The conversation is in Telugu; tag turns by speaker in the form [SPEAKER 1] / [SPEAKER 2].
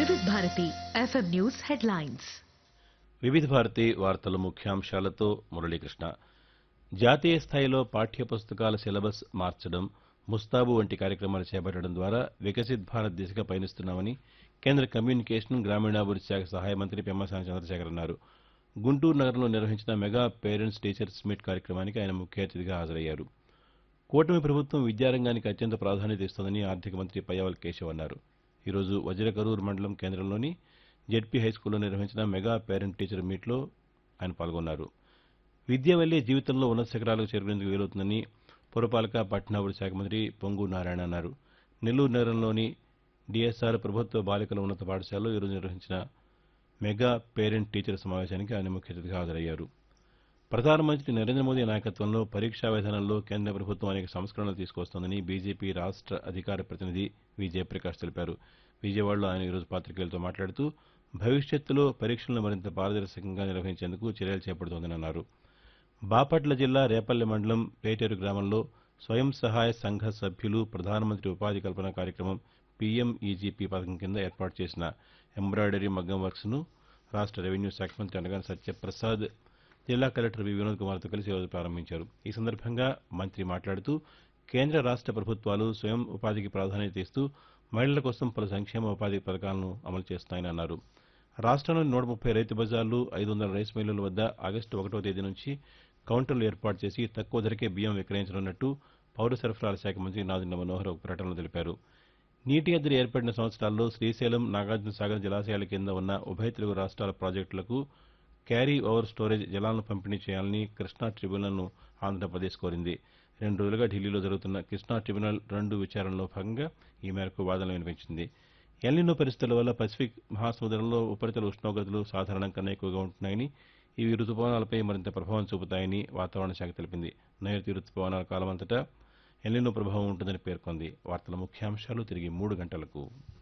[SPEAKER 1] వివిధ భారతి ఎఫ్ఎం న్యూస్ హెడ్లైన్స్
[SPEAKER 2] వివిధ భారతి వార్తల ముఖ్యాంశాలతో మురళీకృష్ణ జాతీయ స్థాయిలో పాఠ్య పుస్తకాల సిలబస్ మార్చడం ముస్తాబు వంటి కార్యక్రమాలు చేపట్టడం ద్వారా వికసిత్ భారత్ దిశగా పయనిస్తున్నామని కేంద్ర కమ్యూనికేషన్ గ్రామీణాభివృద్ధి శాఖ సహాయ మంత్రి పెమ్మసాని చంద్రశేఖర్ అన్నారు గుంటూరు నగరంలో నిర్వహించిన మెగా పేరెంట్స్ టీచర్స్ మీట్ కార్యక్రమానికి ఆయన ముఖ్య అతిథిగా హాజరయ్యారు కూటమి ప్రభుత్వం విద్యారంగానికి అత్యంత ప్రాధాన్యత ఇస్తోందని ఆర్థిక మంత్రి పయ్యావల్ కేశవ్ అన్నారు ఈరోజు వజ్రకరూరు మండలం కేంద్రంలోని జెడ్పీ హైస్కూల్లో నిర్వహించిన మెగా పేరెంట్ టీచర్ మీట్లో ఆయన పాల్గొన్నారు విద్య వల్లే జీవితంలో ఉన్నత శిఖరాలకు చేరుకునేందుకు వీలవుతుందని పురపాలక పట్టణాభివృద్ధి శాఖ మంత్రి పొంగు నారాయణ అన్నారు నెల్లూరు నగరంలోని డిఎస్ఆర్ ప్రభుత్వ బాలికల ఉన్నత పాఠశాలలో ఈరోజు నిర్వహించిన మెగా పేరెంట్ టీచర్ సమావేశానికి ఆయన ముఖ్య అతిథిగా హాజరయ్యారు ప్రధానమంత్రి నరేంద్ర మోదీ నాయకత్వంలో పరీక్షా విధానంలో కేంద్ర ప్రభుత్వం అనేక సంస్కరణలు తీసుకొస్తోందని బీజేపీ రాష్ట్ర అధికార ప్రతినిధి వి జయప్రకాష్ తెలిపారు విజయవాడలో ఆయన ఈరోజు పాతికేయులతో మాట్లాడుతూ భవిష్యత్తులో పరీక్షలను మరింత పారదర్శకంగా నిర్వహించేందుకు చర్యలు చేపడుతోందని అన్నారు బాపట్ల జిల్లా రేపల్లె మండలం పేటేరు గ్రామంలో స్వయం సహాయ సంఘ సభ్యులు ప్రధానమంత్రి ఉపాధి కల్పన కార్యక్రమం పీఎంఈజీపీ పథకం కింద ఏర్పాటు చేసిన ఎంబ్రాయిడరీ మగ్గం వర్క్స్ను రాష్ట్ర రెవెన్యూ శాఖ మంత్రి అనగాని సత్యప్రసాద్ జిల్లా కలెక్టర్ వి వినోద్ కుమార్తో కలిసి ఈరోజు ప్రారంభించారు ఈ సందర్భంగా మంత్రి మాట్లాడుతూ కేంద్ర రాష్ట్ర ప్రభుత్వాలు స్వయం ఉపాధికి ప్రాధాన్యత ఇస్తూ మహిళల కోసం పలు సంక్షేమ ఉపాధి పథకాలను అమలు చేస్తున్నాయని అన్నారు రాష్ట్రంలోని నూట ముప్పై రైతు బజార్లు ఐదు వందల రైస్ మిల్లుల వద్ద ఆగస్టు ఒకటో తేదీ నుంచి కౌంటర్లు ఏర్పాటు చేసి తక్కువ ధరకే బియ్యం విక్రయించనున్నట్టు పౌర సరఫరాల శాఖ మంత్రి నాదిండ మనోహర్ ఒక ప్రకటనలో తెలిపారు నీటి ఎద్దడి ఏర్పడిన సంవత్సరాల్లో శ్రీశైలం నాగార్జున సాగర్ జలాశయాల కింద ఉన్న ఉభయ తెలుగు రాష్ట్రాల ప్రాజెక్టులకు క్యారీ ఓవర్ స్టోరేజ్ జలాలను పంపిణీ చేయాలని కృష్ణా ట్రిబ్యునల్ను ఆంధ్రప్రదేశ్ కోరింది రెండు రోజులుగా ఢిల్లీలో జరుగుతున్న కృష్ణా ట్రిబ్యునల్ రెండు విచారణలో భాగంగా ఈ మేరకు వాదనలు వినిపించింది ఎల్నినో పరిస్థితుల వల్ల పసిఫిక్ మహాసముద్రంలో ఉపరితల ఉష్ణోగ్రతలు సాధారణం కన్నా ఎక్కువగా ఉంటున్నాయని ఇవి రుతుపవనాలపై మరింత ప్రభావం చూపుతాయని వాతావరణ శాఖ తెలిపింది నైరుతి రుతుపవనాల కాలమంతటా ఎల్నినో ప్రభావం ఉంటుందని పేర్కొంది వార్తల ముఖ్యాంశాలు తిరిగి మూడు గంటలకు